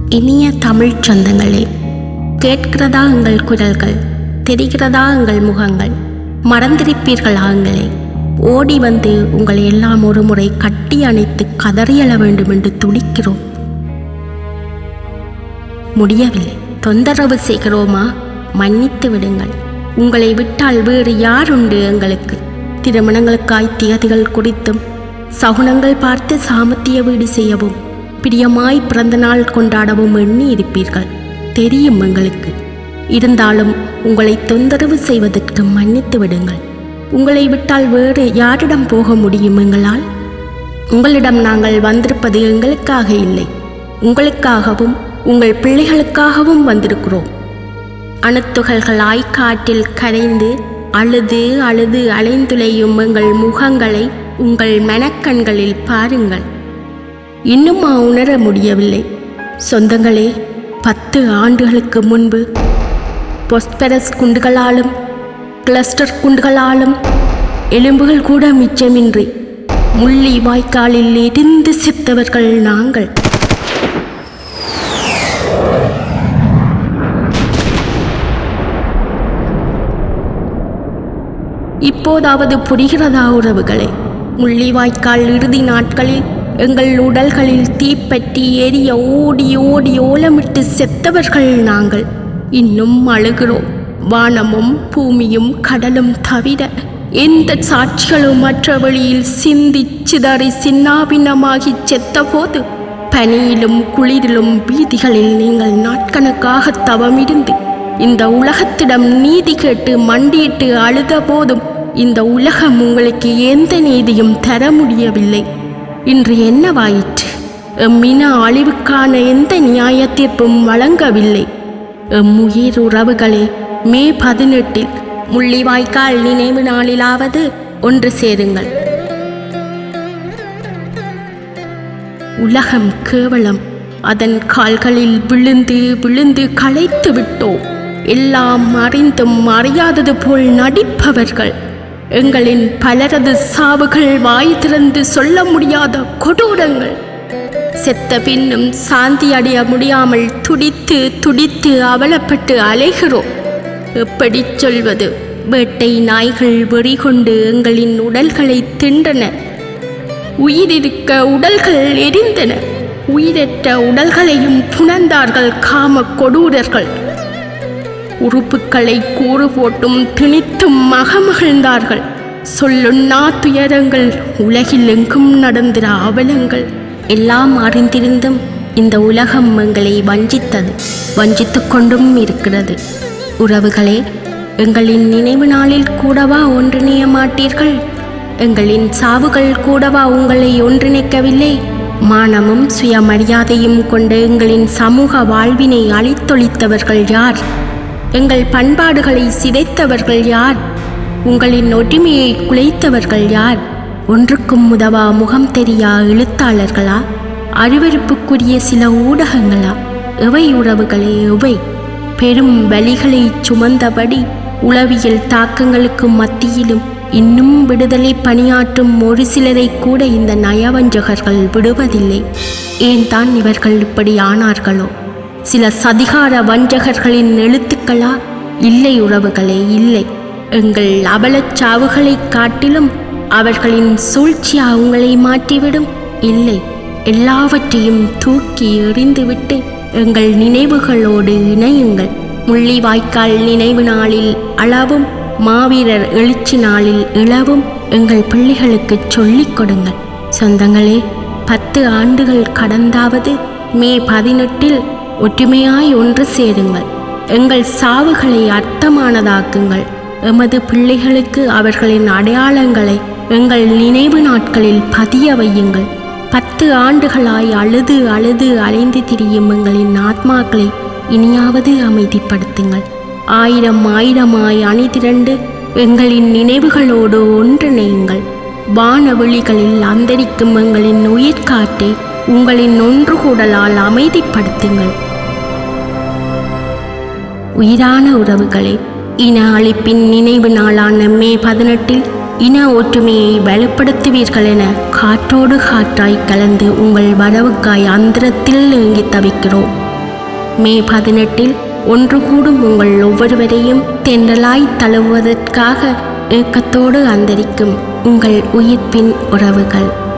இனிய தமிழ்ச் சொந்தங்களே கேட்கிறதா எங்கள் குரல்கள் தெரிகிறதா எங்கள் முகங்கள் மறந்திருப்பீர்களா எங்களே ஓடி வந்து உங்களை எல்லாம் ஒரு முறை கட்டி அணைத்து கதறியல வேண்டும் என்று துடிக்கிறோம் முடியவில்லை தொந்தரவு செய்கிறோமா மன்னித்து விடுங்கள் உங்களை விட்டால் வேறு யார் உண்டு எங்களுக்கு திருமணங்களுக்காய் தியதிகள் குறித்தும் சகுனங்கள் பார்த்து சாமத்திய வீடு செய்யவும் பிரியமாய் பிறந்த நாள் கொண்டாடவும் எண்ணி இருப்பீர்கள் தெரியும் எங்களுக்கு இருந்தாலும் உங்களை தொந்தரவு செய்வதற்கு மன்னித்து விடுங்கள் உங்களை விட்டால் வேறு யாரிடம் போக முடியும் எங்களால் உங்களிடம் நாங்கள் வந்திருப்பது எங்களுக்காக இல்லை உங்களுக்காகவும் உங்கள் பிள்ளைகளுக்காகவும் வந்திருக்கிறோம் அணுத்துகள்களாய் காற்றில் கரைந்து அழுது அழுது அலைந்துளையும் எங்கள் முகங்களை உங்கள் மனக்கண்களில் பாருங்கள் இன்னுமா உணர முடியவில்லை சொந்தங்களே பத்து ஆண்டுகளுக்கு முன்பு பொஸ்பரஸ் குண்டுகளாலும் கிளஸ்டர் குண்டுகளாலும் எலும்புகள் கூட மிச்சமின்றி முள்ளி வாய்க்காலில் எரிந்து செத்தவர்கள் நாங்கள் இப்போதாவது புரிகிறதா உறவுகளே முள்ளிவாய்க்கால் இறுதி நாட்களில் எங்கள் உடல்களில் தீப்பற்றி எரிய ஓடி ஓடி ஓலமிட்டு செத்தவர்கள் நாங்கள் இன்னும் அழுகிறோம் வானமும் பூமியும் கடலும் தவிர எந்த சாட்சிகளும் மற்ற வழியில் சிந்தி சிதறி சின்னாபின்னமாகி செத்தபோது பனியிலும் குளிரிலும் வீதிகளில் நீங்கள் நாட்கணக்காக தவமிருந்து இந்த உலகத்திடம் நீதி கேட்டு மண்டியிட்டு அழுத போதும் இந்த உலகம் உங்களுக்கு எந்த நீதியும் தர முடியவில்லை இன்று என்னவாயிற்று எம் இன அழிவுக்கான எந்த நியாய தீர்ப்பும் வழங்கவில்லை எம் உயிர் உறவுகளே மே பதினெட்டில் முள்ளிவாய்க்கால் நினைவு நாளிலாவது ஒன்று சேருங்கள் உலகம் கேவலம் அதன் கால்களில் விழுந்து விழுந்து களைத்து விட்டோம் எல்லாம் அறிந்தும் அறியாதது போல் நடிப்பவர்கள் எங்களின் பலரது சாவுகள் வாய் திறந்து சொல்ல முடியாத கொடூரங்கள் செத்த பின்னும் சாந்தி அடைய முடியாமல் துடித்து துடித்து அவலப்பட்டு அலைகிறோம் எப்படி சொல்வது வேட்டை நாய்கள் வெறிகொண்டு எங்களின் உடல்களை தின்றன உயிரிருக்க உடல்கள் எரிந்தன உயிரற்ற உடல்களையும் புணர்ந்தார்கள் காம கொடூரர்கள் உறுப்புக்களை கூறு போட்டும் திணித்தும் மகமகிழ்ந்தார்கள் சொல்லுண்ணா துயரங்கள் உலகில் எங்கும் நடந்திர அவலங்கள் எல்லாம் அறிந்திருந்தும் இந்த உலகம் எங்களை வஞ்சித்தது வஞ்சித்து கொண்டும் இருக்கிறது உறவுகளே எங்களின் நினைவு நாளில் கூடவா ஒன்றிணைய மாட்டீர்கள் எங்களின் சாவுகள் கூடவா உங்களை ஒன்றிணைக்கவில்லை மானமும் சுயமரியாதையும் கொண்ட எங்களின் சமூக வாழ்வினை அழித்தொழித்தவர்கள் யார் எங்கள் பண்பாடுகளை சிதைத்தவர்கள் யார் உங்களின் ஒற்றுமையை குலைத்தவர்கள் யார் ஒன்றுக்கும் உதவா முகம் தெரியா எழுத்தாளர்களா அருவருப்புக்குரிய சில ஊடகங்களா எவை உறவுகளே எவை பெரும் வலிகளை சுமந்தபடி உளவியல் தாக்கங்களுக்கு மத்தியிலும் இன்னும் விடுதலை பணியாற்றும் ஒரு சிலரை கூட இந்த நயவஞ்சகர்கள் விடுவதில்லை ஏன் தான் இவர்கள் இப்படி ஆனார்களோ சில சதிகார வஞ்சகர்களின் எழுத்துக்களா இல்லை உறவுகளே இல்லை எங்கள் அவலச் சாவுகளைக் காட்டிலும் அவர்களின் சூழ்ச்சியா உங்களை மாற்றிவிடும் இல்லை எல்லாவற்றையும் தூக்கி எறிந்துவிட்டு எங்கள் நினைவுகளோடு இணையுங்கள் முள்ளிவாய்க்கால் நினைவு நாளில் அளவும் மாவீரர் எழுச்சி நாளில் இளவும் எங்கள் பிள்ளைகளுக்கு சொல்லிக் கொடுங்கள் சொந்தங்களே பத்து ஆண்டுகள் கடந்தாவது மே பதினெட்டில் ஒற்றுமையாய் ஒன்று சேருங்கள் எங்கள் சாவுகளை அர்த்தமானதாக்குங்கள் எமது பிள்ளைகளுக்கு அவர்களின் அடையாளங்களை எங்கள் நினைவு நாட்களில் பதிய வையுங்கள் பத்து ஆண்டுகளாய் அழுது அழுது அலைந்து திரியும் எங்களின் ஆத்மாக்களை இனியாவது அமைதிப்படுத்துங்கள் ஆயிரம் ஆயிரமாய் அணிதிரண்டு எங்களின் நினைவுகளோடு ஒன்றிணையுங்கள் வானவெளிகளில் அந்தரிக்கும் எங்களின் உயிர்காற்றை உங்களின் ஒன்றுகூடலால் அமைதிப்படுத்துங்கள் உயிரான உறவுகளே இன அழிப்பின் நினைவு நாளான மே பதினெட்டில் இன ஒற்றுமையை வலுப்படுத்துவீர்கள் என காற்றோடு காற்றாய் கலந்து உங்கள் வரவுக்காய் அந்தரத்தில் ஏங்கி தவிக்கிறோம் மே பதினெட்டில் ஒன்று கூடும் உங்கள் ஒவ்வொருவரையும் தென்றலாய் தழுவுவதற்காக ஏக்கத்தோடு அந்தரிக்கும் உங்கள் உயிர்ப்பின் உறவுகள்